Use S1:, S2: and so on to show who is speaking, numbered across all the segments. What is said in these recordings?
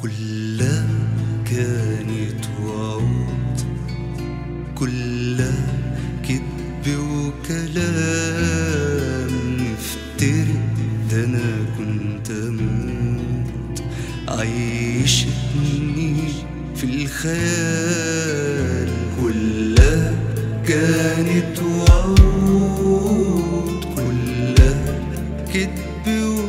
S1: كلها كانت وعود كلها كذب وكلام نفترق ده انا كنت اموت عيشتني في الخيال كلها كانت وعود كلها كذب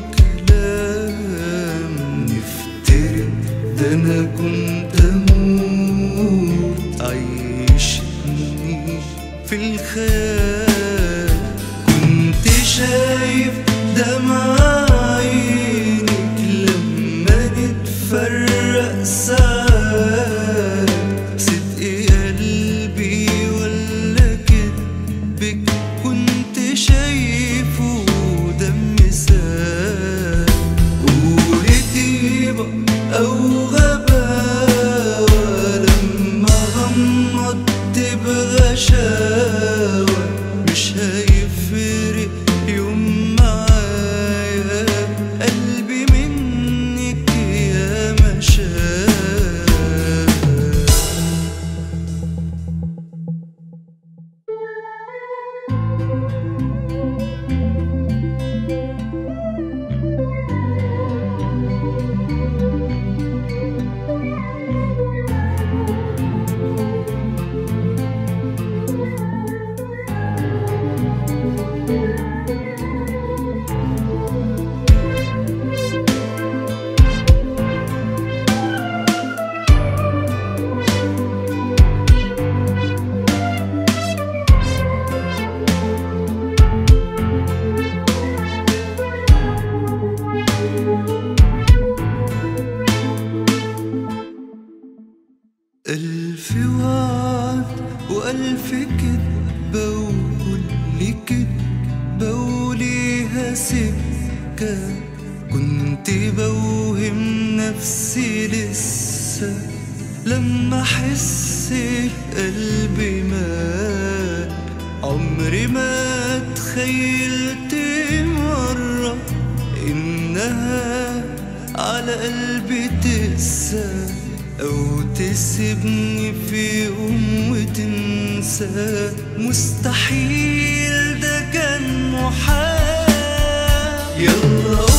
S1: وكلام نفترق ده انا كنت اموت عيشتني في الخيال كنت شايف دمع عينك لما نتفرق ساعات صدق قلبي ولا كدبك كنت شايفه دم سال قولي طيبة أو غباوة لما غمضت بغشاوة مش هيفرق يوم معايا قلبي منك يا مشاعر ألف وعد وألف كدبة وكل كدبة وليها سكة كنت بوهم نفسي لسه لما أحس قلبي مات عمري ما تخيلت مرة إنها على قلبي تقسى أو تسيبني في يوم وتنسى مستحيل ده كان محال يلا